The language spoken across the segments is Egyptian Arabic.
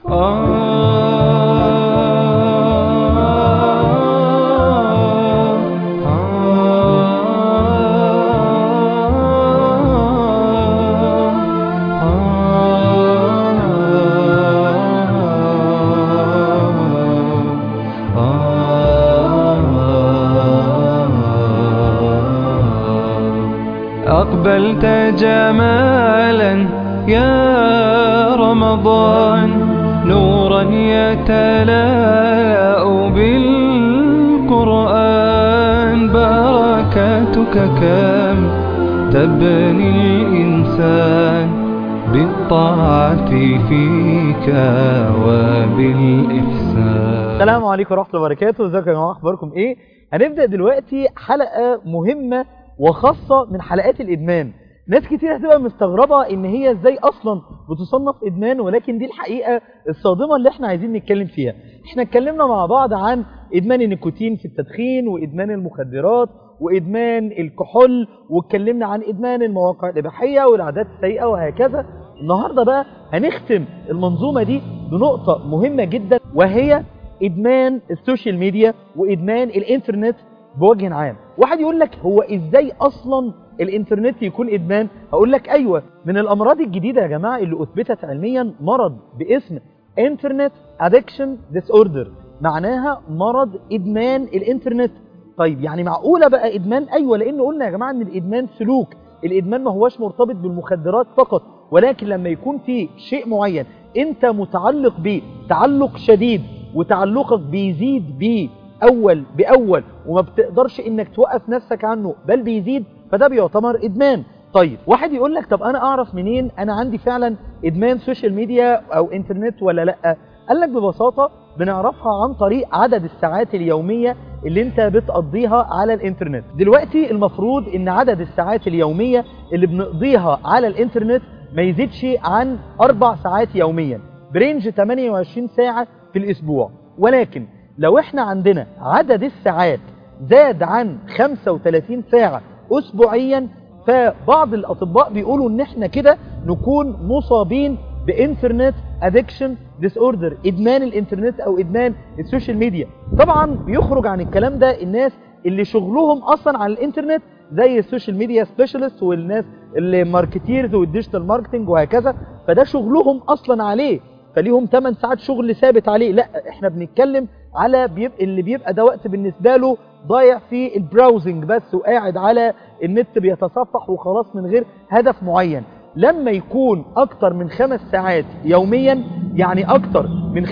أقبلت جمالا يا رمضان نورا يتلاء بالقرآن بركاتك كم تبني الإنسان بالطاعة فيك وبالإحسان السلام عليكم ورحمة الله وبركاته ازيكم يا جماعة اخباركم ايه هنبدأ دلوقتي حلقة مهمة وخاصة من حلقات الادمان ناس كتير هتبقى مستغربة ان هي ازاي اصلا بتصنف ادمان ولكن دي الحقيقة الصادمة اللي احنا عايزين نتكلم فيها احنا اتكلمنا مع بعض عن ادمان النيكوتين في التدخين وادمان المخدرات وادمان الكحول واتكلمنا عن ادمان المواقع الاباحية والعادات السيئة وهكذا النهاردة بقى هنختم المنظومة دي بنقطة مهمة جدا وهي ادمان السوشيال ميديا وادمان الانترنت بوجه عام واحد يقول لك هو ازاي اصلا الانترنت يكون ادمان هقول لك ايوه من الامراض الجديدة يا جماعة اللي اثبتت علميا مرض باسم انترنت ادكشن ديس اوردر معناها مرض ادمان الانترنت طيب يعني معقولة بقى ادمان ايوه لان قلنا يا جماعة ان الادمان سلوك الادمان ما هوش مرتبط بالمخدرات فقط ولكن لما يكون في شيء معين انت متعلق بيه تعلق شديد وتعلقك بيزيد بيه اول باول وما بتقدرش انك توقف نفسك عنه بل بيزيد فده بيعتبر ادمان طيب واحد يقول لك طب انا اعرف منين انا عندي فعلا ادمان سوشيال ميديا او انترنت ولا لا قال لك ببساطة بنعرفها عن طريق عدد الساعات اليومية اللي انت بتقضيها على الانترنت دلوقتي المفروض ان عدد الساعات اليومية اللي بنقضيها على الانترنت ما يزيدش عن اربع ساعات يوميا برينج 28 ساعة في الاسبوع ولكن لو احنا عندنا عدد الساعات زاد عن 35 ساعة اسبوعيا فبعض الاطباء بيقولوا ان احنا كده نكون مصابين بانترنت ادكشن ديس اوردر ادمان الانترنت او ادمان السوشيال ميديا طبعا بيخرج عن الكلام ده الناس اللي شغلهم اصلا على الانترنت زي السوشيال ميديا سبيشالست والناس اللي ماركتيرز والديجيتال ماركتنج وهكذا فده شغلهم اصلا عليه فليهم 8 ساعات شغل ثابت عليه لا احنا بنتكلم على بيبقى اللي بيبقى ده وقت بالنسبة له ضايع في البراوزنج بس وقاعد على النت بيتصفح وخلاص من غير هدف معين لما يكون اكتر من خمس ساعات يوميا يعني اكتر من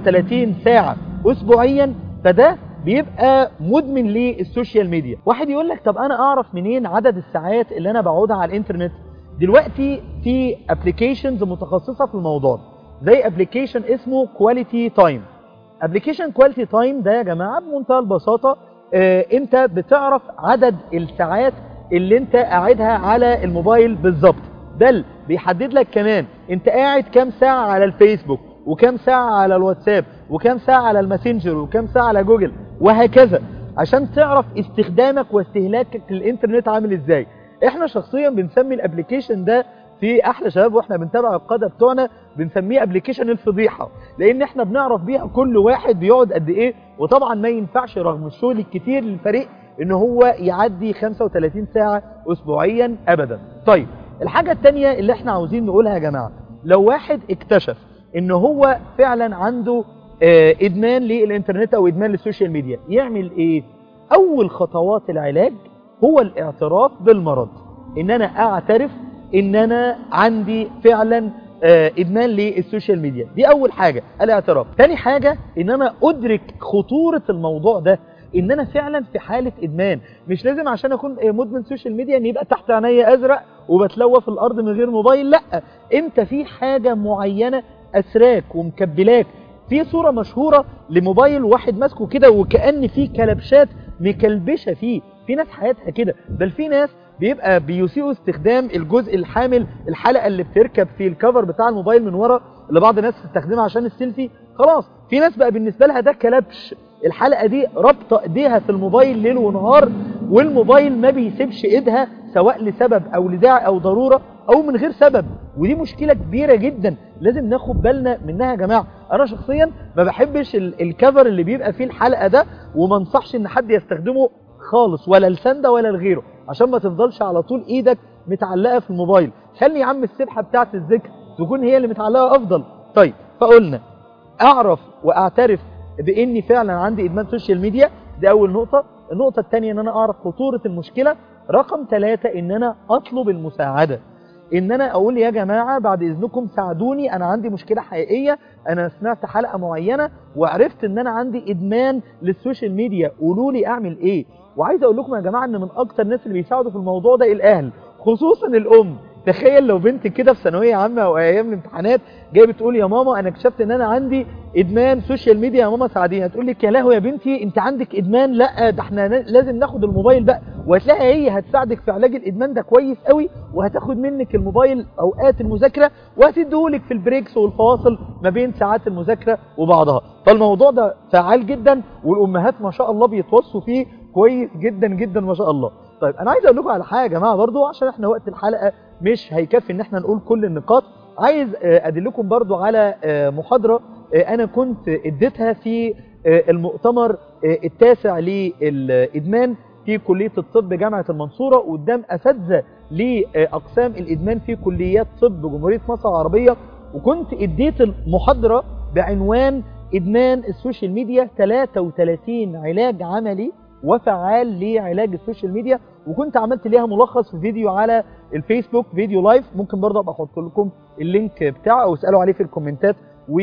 35 ساعة اسبوعيا فده بيبقى مدمن للسوشيال ميديا واحد يقول لك طب انا اعرف منين عدد الساعات اللي انا بقعدها على الانترنت دلوقتي في ابلكيشنز متخصصة في الموضوع زي ابلكيشن اسمه كواليتي تايم ابلكيشن كواليتي تايم ده يا جماعة بمنتهى البساطة اه انت بتعرف عدد الساعات اللي انت قاعدها على الموبايل بالظبط بل بيحدد لك كمان انت قاعد كام ساعة على الفيسبوك وكام ساعة على الواتساب وكام ساعة على الماسنجر وكام ساعة على جوجل وهكذا عشان تعرف استخدامك واستهلاكك للانترنت عامل ازاي احنا شخصيا بنسمي الابليكيشن ده في احلى شباب واحنا بنتابع القادة بتوعنا بنسميه ابليكيشن الفضيحة لان احنا بنعرف بيها كل واحد بيقعد قد ايه وطبعا ما ينفعش رغم الشغل الكتير للفريق ان هو يعدي 35 ساعة اسبوعيا ابدا طيب الحاجة التانية اللي احنا عاوزين نقولها يا جماعة لو واحد اكتشف ان هو فعلا عنده اه ادمان للانترنت او ادمان للسوشيال ميديا يعمل ايه اول خطوات العلاج هو الاعتراف بالمرض ان انا اعترف ان انا عندي فعلا اه ادمان للسوشيال ميديا دي اول حاجة الاعتراف تاني حاجة ان انا ادرك خطورة الموضوع ده ان انا فعلا في حالة ادمان مش لازم عشان اكون مدمن سوشيال ميديا ان يبقى تحت عينيا ازرق وبتلوى في الارض من غير موبايل لا انت في حاجة معينة اسراك ومكبلاك في صورة مشهورة لموبايل واحد ماسكه كده وكأن في كلبشات مكلبشة فيه في ناس حياتها كده بل في ناس بيبقى بيسيئوا استخدام الجزء الحامل الحلقة اللي بتركب في الكفر بتاع الموبايل من ورا اللي بعض الناس تستخدمها عشان السيلفي خلاص في ناس بقى بالنسبة لها ده كلبش الحلقة دي رابطة ايديها في الموبايل ليل ونهار والموبايل ما بيسيبش ايدها سواء لسبب او لداعي او ضرورة او من غير سبب ودي مشكله كبيره جدا لازم ناخد بالنا منها يا جماعه انا شخصيا ما بحبش ال- الكفر اللي بيبقى فيه الحلقه ده وما انصحش ان حد يستخدمه خالص ولا لسانده ولا لغيره عشان ما تفضلش على طول ايدك متعلقه في الموبايل خلي يا عم السبحه بتاعه الذكر تكون هي اللي متعلقه افضل طيب فقلنا اعرف واعترف باني فعلا عندي ادمان سوشيال ميديا دي اول نقطه النقطه الثانيه ان انا اعرف خطوره المشكله رقم ثلاثة ان انا اطلب المساعده ان انا اقول يا جماعه بعد اذنكم ساعدوني انا عندي مشكله حقيقيه انا سمعت حلقه معينه وعرفت ان انا عندي ادمان للسوشيال ميديا قولوا لي اعمل ايه وعايز اقول لكم يا جماعه ان من اكتر الناس اللي بيساعدوا في الموضوع ده الاهل خصوصا الام تخيل لو بنت كده في ثانويه عامه او ايام الامتحانات جايه بتقول يا ماما انا اكتشفت ان انا عندي ادمان سوشيال ميديا يا ماما ساعديني هتقول لك يا لهوي يا بنتي انت عندك ادمان لا ده احنا لازم ناخد الموبايل بقى وهتلاقي هي هتساعدك في علاج الادمان ده كويس قوي وهتاخد منك الموبايل اوقات المذاكره وهتديهولك في البريكس والفواصل ما بين ساعات المذاكره وبعضها فالموضوع ده فعال جدا والامهات ما شاء الله بيتوصوا فيه كويس جدا جدا ما شاء الله طيب انا عايز اقول لكم على حاجه يا جماعه برضو عشان احنا وقت الحلقه مش هيكفي ان احنا نقول كل النقاط عايز آه، ادلكم برضو على آه، محاضره آه، انا كنت اديتها في آه، المؤتمر آه، التاسع للادمان في كليه الطب جامعه المنصوره قدام اساتذه لاقسام الادمان في كليات طب جمهوريه مصر العربيه وكنت اديت المحاضره بعنوان ادمان السوشيال ميديا 33 علاج عملي وفعال لعلاج السوشيال ميديا وكنت عملت ليها ملخص في فيديو على الفيسبوك فيديو لايف ممكن برضه ابقى احط لكم اللينك بتاعه او اسالوا عليه في الكومنتات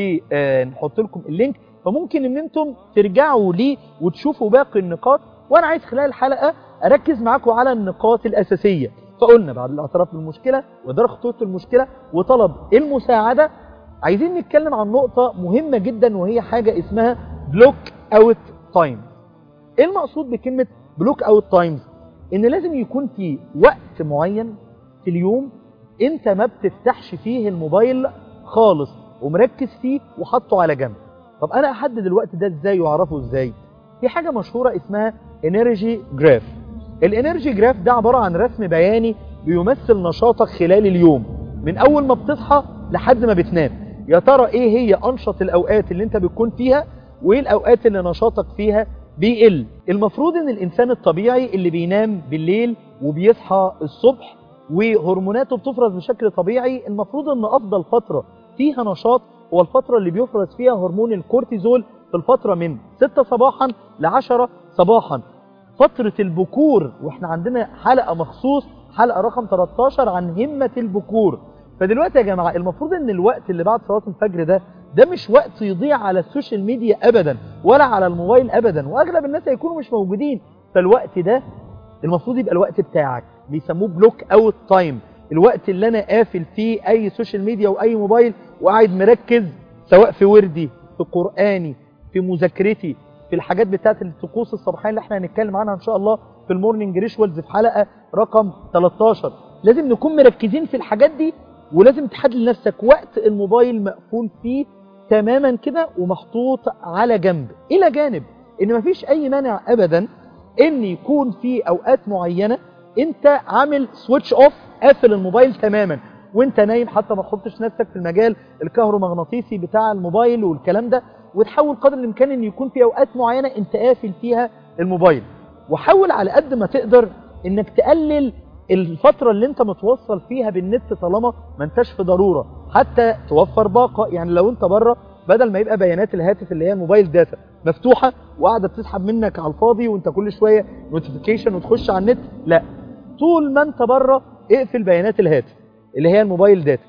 ونحط لكم اللينك فممكن ان انتم ترجعوا ليه وتشوفوا باقي النقاط وانا عايز خلال الحلقه اركز معاكم على النقاط الاساسيه فقلنا بعد الاعتراف بالمشكله وادراك خطوره المشكله وطلب المساعده عايزين نتكلم عن نقطه مهمه جدا وهي حاجه اسمها بلوك اوت تايم ايه المقصود بكلمه بلوك اوت تايمز ان لازم يكون في وقت معين في اليوم انت ما بتفتحش فيه الموبايل خالص ومركز فيه وحطه على جنب طب انا احدد الوقت ده ازاي واعرفه ازاي في حاجه مشهوره اسمها انرجي جراف الانرجي جراف ده عباره عن رسم بياني بيمثل نشاطك خلال اليوم من اول ما بتصحى لحد ما بتنام يا ترى ايه هي انشط الاوقات اللي انت بتكون فيها وايه الاوقات اللي نشاطك فيها بيقل المفروض ان الانسان الطبيعي اللي بينام بالليل وبيصحى الصبح وهرموناته بتفرز بشكل طبيعي المفروض ان افضل فترة فيها نشاط هو الفترة اللي بيفرز فيها هرمون الكورتيزول في الفترة من 6 صباحا ل 10 صباحا فترة البكور واحنا عندنا حلقة مخصوص حلقة رقم 13 عن همة البكور فدلوقتي يا جماعة المفروض ان الوقت اللي بعد صلاة الفجر ده ده مش وقت يضيع على السوشيال ميديا ابدا ولا على الموبايل ابدا واغلب الناس هيكونوا مش موجودين فالوقت ده المفروض يبقى الوقت بتاعك بيسموه بلوك اوت تايم الوقت اللي انا قافل فيه اي سوشيال ميديا واي موبايل وقاعد مركز سواء في وردي في قراني في مذاكرتي في الحاجات بتاعت الطقوس الصباحيه اللي احنا هنتكلم عنها ان شاء الله في المورنينج ريشوالز في حلقه رقم 13 لازم نكون مركزين في الحاجات دي ولازم تحدد لنفسك وقت الموبايل مقفول فيه تماما كده ومحطوط على جنب الى جانب ان مفيش اي مانع ابدا ان يكون في اوقات معينه انت عامل سويتش اوف قافل الموبايل تماما وانت نايم حتى ما تحطش نفسك في المجال الكهرومغناطيسي بتاع الموبايل والكلام ده وتحاول قدر الامكان ان يكون في اوقات معينه انت قافل فيها الموبايل وحاول على قد ما تقدر انك تقلل الفترة اللي انت متوصل فيها بالنت طالما ما انتش في ضرورة حتى توفر باقة يعني لو انت بره بدل ما يبقى بيانات الهاتف اللي هي الموبايل داتا مفتوحة وقاعدة بتسحب منك على الفاضي وانت كل شوية نوتيفيكيشن وتخش على النت لا طول ما انت بره اقفل بيانات الهاتف اللي هي الموبايل داتا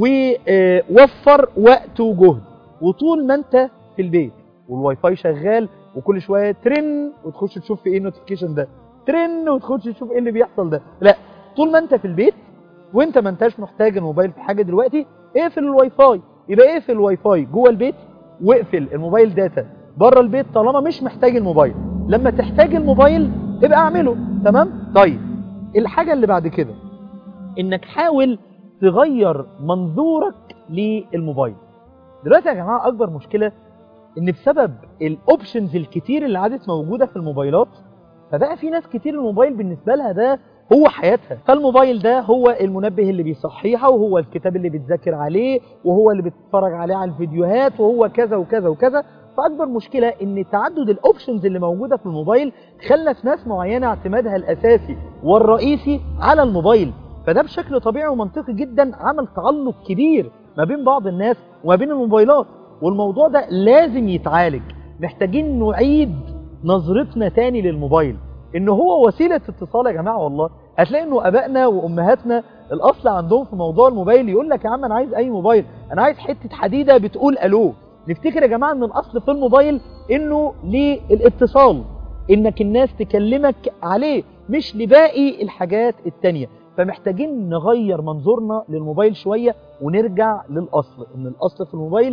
ووفر وقت وجهد وطول ما انت في البيت والواي فاي شغال وكل شوية ترن وتخش تشوف في ايه النوتيفيكيشن ده ترن وتخش تشوف ايه اللي بيحصل ده لا طول ما انت في البيت وانت ما انتش محتاج الموبايل في حاجه دلوقتي اقفل الواي فاي يبقى اقفل الواي فاي جوه البيت واقفل الموبايل داتا بره البيت طالما مش محتاج الموبايل لما تحتاج الموبايل ابقى اعمله تمام طيب الحاجه اللي بعد كده انك حاول تغير منظورك للموبايل دلوقتي يا جماعه اكبر مشكله ان بسبب الاوبشنز الكتير اللي عادت موجوده في الموبايلات فبقى في ناس كتير الموبايل بالنسبه لها ده هو حياتها فالموبايل ده هو المنبه اللي بيصحيها وهو الكتاب اللي بتذاكر عليه وهو اللي بتتفرج عليه على الفيديوهات وهو كذا وكذا وكذا فاكبر مشكله ان تعدد الاوبشنز اللي موجوده في الموبايل خلى في ناس معينه اعتمادها الاساسي والرئيسي على الموبايل فده بشكل طبيعي ومنطقي جدا عمل تعلق كبير ما بين بعض الناس وما بين الموبايلات والموضوع ده لازم يتعالج محتاجين نعيد نظرتنا تاني للموبايل ان هو وسيلة اتصال يا جماعة والله هتلاقي انه ابائنا وامهاتنا الاصل عندهم في موضوع الموبايل يقول لك يا عم انا عايز اي موبايل انا عايز حتة حديدة بتقول الو نفتكر يا جماعة ان الاصل في الموبايل انه للاتصال انك الناس تكلمك عليه مش لباقي الحاجات التانية فمحتاجين نغير منظورنا للموبايل شوية ونرجع للأصل إن الأصل في الموبايل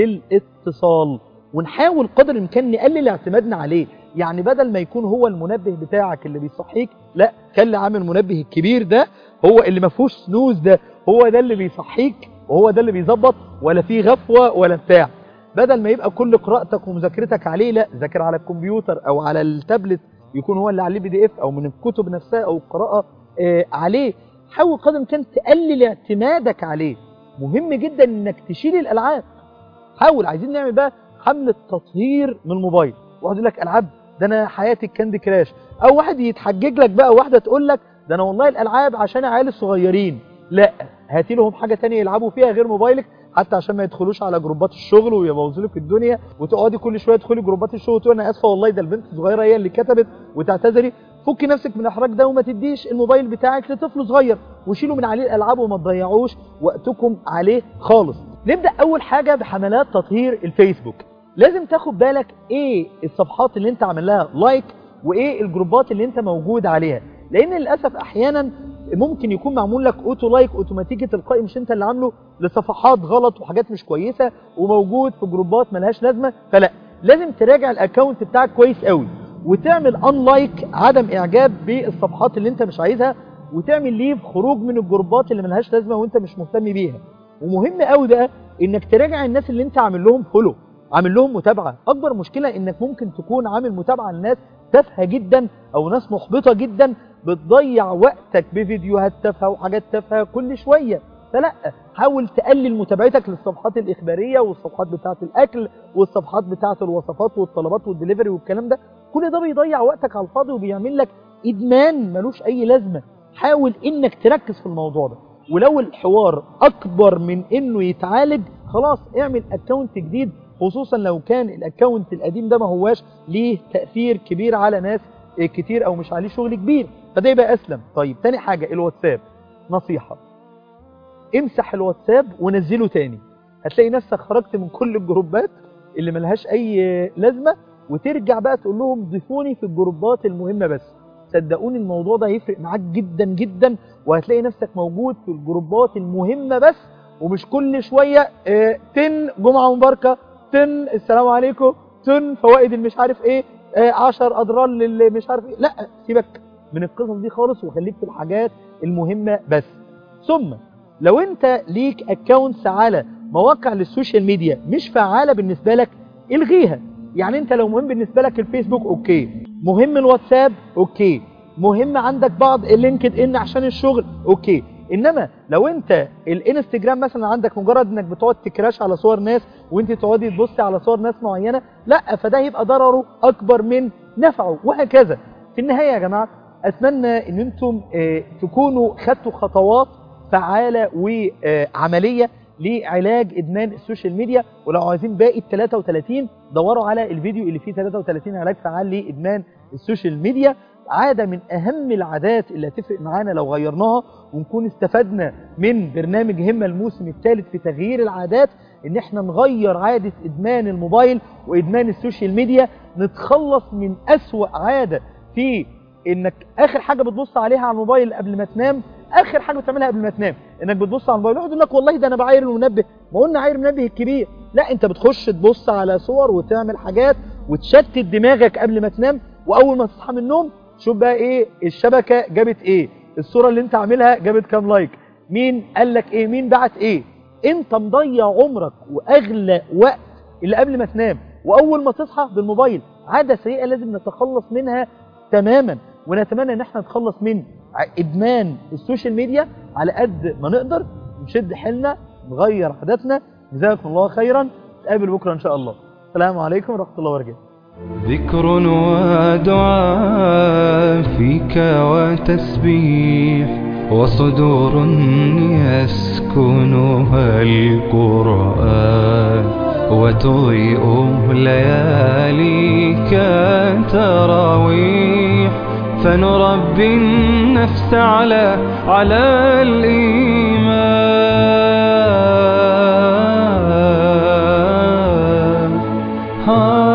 للاتصال ونحاول قدر الإمكان نقلل اعتمادنا عليه يعني بدل ما يكون هو المنبه بتاعك اللي بيصحيك لا خلي عامل المنبه الكبير ده هو اللي ما فيهوش سنوز ده هو ده اللي بيصحيك وهو ده اللي بيظبط ولا فيه غفوة ولا بتاع بدل ما يبقى كل قراءتك ومذاكرتك عليه لا ذاكر على الكمبيوتر او على التابلت يكون هو اللي عليه بي دي اف او من الكتب نفسها او القراءة آه عليه حاول قدر الامكان تقلل اعتمادك عليه مهم جدا انك تشيل الالعاب حاول عايزين نعمل بقى حملة تطهير من الموبايل واحد يقول لك العاب ده انا حياتي الكاندي كراش او واحد يتحجج لك بقى واحده تقول لك ده انا والله الالعاب عشان عيال الصغيرين لا هاتي لهم حاجه تانية يلعبوا فيها غير موبايلك حتى عشان ما يدخلوش على جروبات الشغل ويبوظوا لك الدنيا وتقعدي كل شويه تدخلي جروبات الشغل وتقولي انا اسفه والله ده البنت الصغيره هي اللي كتبت وتعتذري فكي نفسك من الاحراج ده وما تديش الموبايل بتاعك لطفل صغير وشيلوا من عليه الالعاب وما تضيعوش وقتكم عليه خالص نبدا اول حاجه بحملات تطهير الفيسبوك لازم تاخد بالك ايه الصفحات اللي انت عامل لها لايك وايه الجروبات اللي انت موجود عليها لان للاسف احيانا ممكن يكون معمول لك اوتو لايك اوتوماتيكي تلقائي مش انت اللي عامله لصفحات غلط وحاجات مش كويسه وموجود في جروبات ملهاش لازمه فلا لازم تراجع الاكونت بتاعك كويس قوي وتعمل ان لايك عدم اعجاب بالصفحات اللي انت مش عايزها وتعمل ليف خروج من الجروبات اللي ملهاش لازمه وانت مش مهتم بيها ومهم قوي ده انك تراجع الناس اللي انت عامل لهم فولو عامل لهم متابعة أكبر مشكلة إنك ممكن تكون عامل متابعة لناس تافهة جدا أو ناس محبطة جدا بتضيع وقتك بفيديوهات تافهة وحاجات تافهة كل شوية فلا حاول تقلل متابعتك للصفحات الإخبارية والصفحات بتاعة الأكل والصفحات بتاعة الوصفات والطلبات والدليفري والكلام ده كل ده بيضيع وقتك على الفاضي وبيعمل لك إدمان ملوش أي لازمة حاول إنك تركز في الموضوع ده ولو الحوار أكبر من إنه يتعالج خلاص اعمل أكونت جديد خصوصا لو كان الاكونت القديم ده ما هواش ليه تأثير كبير على ناس كتير او مش عليه شغل كبير فده يبقى اسلم طيب تاني حاجة الواتساب نصيحة امسح الواتساب ونزله تاني هتلاقي نفسك خرجت من كل الجروبات اللي ملهاش اي لازمة وترجع بقى تقول لهم ضيفوني في الجروبات المهمة بس صدقوني الموضوع ده هيفرق معاك جدا جدا وهتلاقي نفسك موجود في الجروبات المهمة بس ومش كل شوية اه تن جمعة مباركة تن السلام عليكم تن فوائد المش عارف ايه اه عشر اضرار للي مش عارف ايه لا سيبك من القصص دي خالص وخليك في الحاجات المهمة بس ثم لو انت ليك اكونتس على مواقع للسوشيال ميديا مش فعالة بالنسبة لك الغيها يعني انت لو مهم بالنسبة لك الفيسبوك اوكي مهم الواتساب اوكي مهم عندك بعض اللينكد ان عشان الشغل اوكي انما لو انت الانستجرام مثلا عندك مجرد انك بتقعد تكراش على صور ناس وانت تقعدي تبصي على صور ناس معينة لا فده هيبقى ضرره اكبر من نفعه وهكذا في النهاية يا جماعة اتمنى ان انتم اه تكونوا خدتوا خطوات فعالة وعملية لعلاج ادمان السوشيال ميديا ولو عايزين باقي ال 33 دوروا على الفيديو اللي فيه 33 علاج فعال لادمان السوشيال ميديا عادة من أهم العادات اللي هتفرق معانا لو غيرناها ونكون استفدنا من برنامج همة الموسم الثالث في تغيير العادات ان احنا نغير عادة ادمان الموبايل وادمان السوشيال ميديا نتخلص من أسوأ عادة في انك اخر حاجة بتبص عليها على الموبايل قبل ما تنام اخر حاجة بتعملها قبل ما تنام انك بتبص على الموبايل واحد يقول لك والله ده انا بعاير المنبه ما قلنا عاير المنبه الكبير لا انت بتخش تبص على صور وتعمل حاجات وتشتت دماغك قبل ما تنام واول ما تصحى من النوم شوف بقى ايه الشبكة جابت ايه الصورة اللي انت عاملها جابت كام لايك مين قال لك ايه مين بعت ايه انت مضيع عمرك واغلى وقت اللي قبل ما تنام واول ما تصحى بالموبايل عادة سيئة لازم نتخلص منها تماما ونتمنى ان احنا نتخلص من ع- ادمان السوشيال ميديا على قد ما نقدر نشد حيلنا نغير عاداتنا جزاكم الله خيرا نتقابل بكره ان شاء الله السلام عليكم ورحمه الله وبركاته ذكر ودعاء فيك وتسبيح وصدور يسكنها القرآن وتضيء لياليك تراويح فنربي النفس على على الإيمان ها